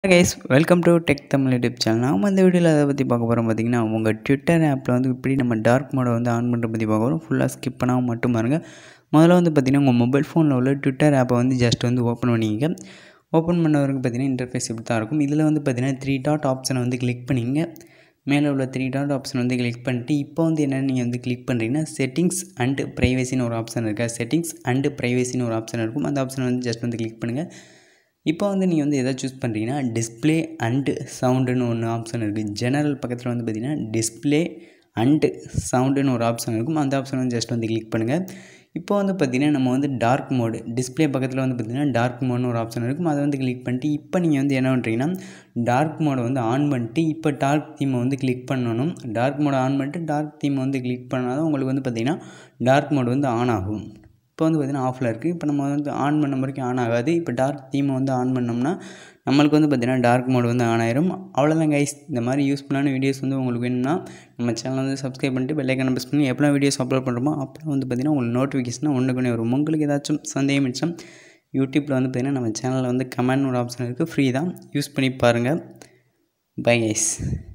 guys welcome to tech Tamil YouTube channel நாம் இந்த வீடியோவில் அதை பற்றி பார்க்க போகிறோம் பார்த்தீங்கன்னா உங்கள் ட்விட்டர் ஆப்பில் வந்து இப்படி நம்ம டார்க் மோடை வந்து ஆன் பண்ணுற பற்றி பார்க்க போகிறோம் ஃபுல்லாக ஸ்கிப் பண்ணாமல் மட்டும் பாருங்க முதல்ல வந்து பார்த்தீங்கன்னா உங்கள் மொபைல் ஃபோனில் உள்ள ட்விட்டர் ஆப்பை வந்து ஜஸ்ட் வந்து ஓப்பன் பண்ணிங்க ஓப்பன் பண்ண வரைக்கும் பார்த்தீங்கன்னா இன்டர்ஃபேஸ் இப்படி தான் இருக்கும் இதில் வந்து பார்த்தீங்கன்னா த்ரீ டாட் ஆப்ஷனை வந்து கிளிக் பண்ணிங்க மேலே உள்ள த்ரீ டாட் ஆப்ஷன் வந்து கிளிக் பண்ணிட்டு இப்போ வந்து என்னென்னு நீங்கள் வந்து கிளிக் பண்ணுறீங்கன்னா செட்டிங்ஸ் அண்டு ப்ரைவேசின்னு ஒரு ஆப்ஷன் இருக்கா செட்டிங்ஸ் அண்டு ப்ரைவேசின்னு ஒரு ஆப்ஷன் இருக்கும் அந்த ஆப்ஷனை வந்து ஜஸ்ட் வந்து கிளிக் பண்ணுங்கள் இப்போ வந்து நீங்கள் வந்து எதை சூஸ் பண்ணுறீங்கன்னா டிஸ்பிளே அண்டு சவுண்டுன்னு ஒன்று ஆப்ஷன் இருக்குது ஜெனரல் பக்கத்தில் வந்து பார்த்தீங்கன்னா டிஸ்பிளே அண்டு சவுண்டுன்னு ஒரு ஆப்ஷன் இருக்கும் அந்த ஆப்ஷன் வந்து ஜஸ்ட் வந்து கிளிக் பண்ணுங்கள் இப்போ வந்து பார்த்திங்கன்னா நம்ம வந்து டார்க் மோடு டிஸ்பிளே பக்கத்தில் வந்து பார்த்திங்கன்னா டார்க் மோட்னு ஒரு ஆப்ஷன் இருக்கும் அதை வந்து கிளிக் பண்ணிட்டு இப்போ நீங்கள் வந்து என்ன பண்ணுறீங்கன்னா டார்க் மோடை வந்து ஆன் பண்ணிட்டு இப்போ டார்க் தீமை வந்து கிளிக் பண்ணணும் டார்க் மோடை ஆன் பண்ணிட்டு டார்க் தீமை வந்து கிளிக் பண்ணால் தான் உங்களுக்கு வந்து பார்த்திங்கன்னா டார்க் மோடு வந்து ஆன் ஆகும் இப்போ வந்து பார்த்திங்கன்னா ஆஃபில் இருக்குது இப்போ நம்ம வந்து ஆன் பண்ண வரைக்கும் ஆன் ஆகாது இப்போ டார்க் தீமை வந்து ஆன் பண்ணோம்னா நம்மளுக்கு வந்து பார்த்திங்கன்னா டார்க் மோட் வந்து ஆன் ஆயிரும் அவ்வளோதான் கைஸ் இந்த மாதிரி யூஸ்ஃபுல்லான வீடியோஸ் வந்து உங்களுக்கு வேணும்னா நம்ம சேனல் வந்து சப்ஸ்கிரைப் பண்ணிட்டு பெல்லைக்கான ப்ரெஸ் பண்ணி எப்போலாம் வீடியோஸ் அப்லோட் பண்ணுறோமோ அப்போ வந்து பார்த்திங்கன்னா உங்களுக்கு நோட்டிஃபிகேஷன் ஒன்றுக்குனே வரும் உங்களுக்கு ஏதாச்சும் சந்தேகம் மிச்சம் யூடியூப்பில் வந்து பார்த்திங்கன்னா நம்ம சேனலில் வந்து கமெண்ட் ஒரு ஆப்ஷன் இருக்குது ஃப்ரீ தான் யூஸ் பண்ணி பாருங்கள் பை கைஸ்